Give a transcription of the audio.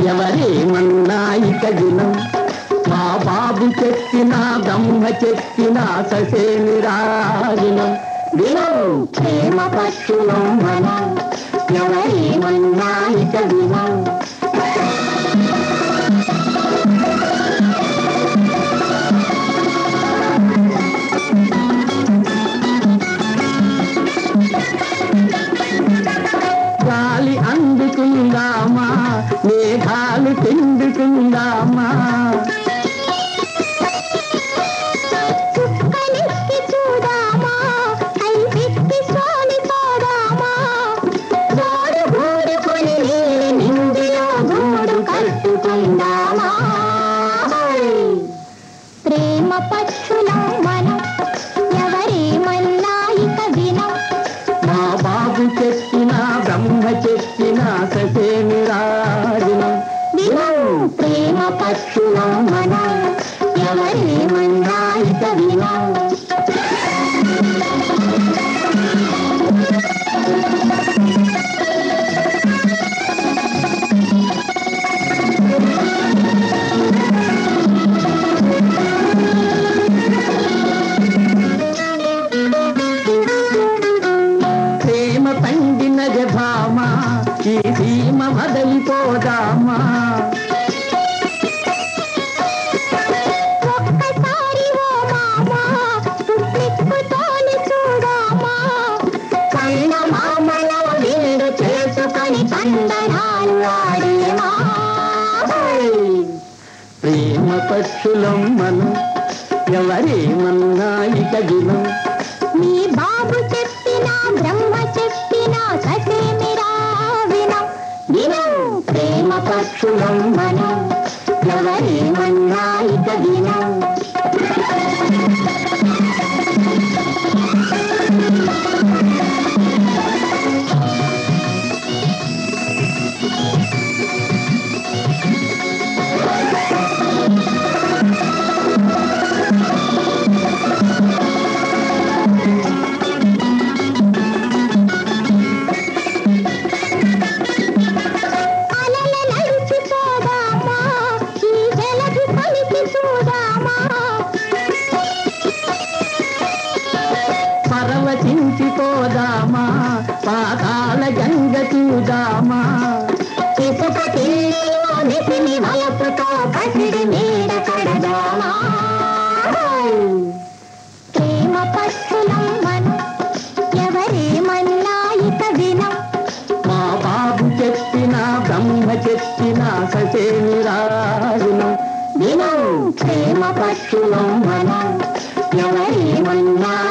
ఎవరేమన్నా ఇక దినం మా బాబు చెప్పిన బ్రహ్మ చెప్పిన ససేని రాజునం వినం ప్రేమ పక్షులం మనం ఎవరేమన్నా ఇక వినం గాలి అందుకుందామా మేఘాలు తిండుకుందామా చుక్కలెక్కి చూడామా కైపెక్కి స్వామి పోదామా గోడు గూడుకొని నీలి నిండిలో గూడు కట్టుకుందామా ప్రేమ పక్షులం మనం ఎవరేమన్నా ఇక వినం మా బాబు చెప్పిన బ్రహ్మ చెప్పిన ససేమి రాజునం వినం ప్రేమ పక్షులం మనం ఎవరేమన్నా ఇక వినం ప్రేమ పండినది భామ ఈ సీమ వదలిపోదామా ఒక్కసారి ఓ మామా చుట్టెక్కుతోని చూడామా కన్న మామల వీడు చేసుకొని చందనాలు ఆడేమా ప్రేమ పక్షులం మనం ఎవరేమన్నా ఇక దినం మీ బాబు చెప్పిన బ్రహ్మ చెప్పిన ససేమిరా వినం దినం ప్రేమ పక్షులం మనం ఎవరేమన్నా ఇక దినం అలల నడిచిపోదామా ఈ జలధి పలికి చూడామా పరవశించిపోదామా పాతాల గంగ చూదామా ఇసుక తీరులో నిసిని వలపుతో పసిడి నీడ కడదామా ప్రేమ పక్షులం మనం ఎవరేమన్నా ఇక వినం మా బాబు చెప్పిన బ్రహ్మ చెప్పిన ససేని రాజునం వినం ప్రేమ పక్షులం మనం ఎవరేమన్నా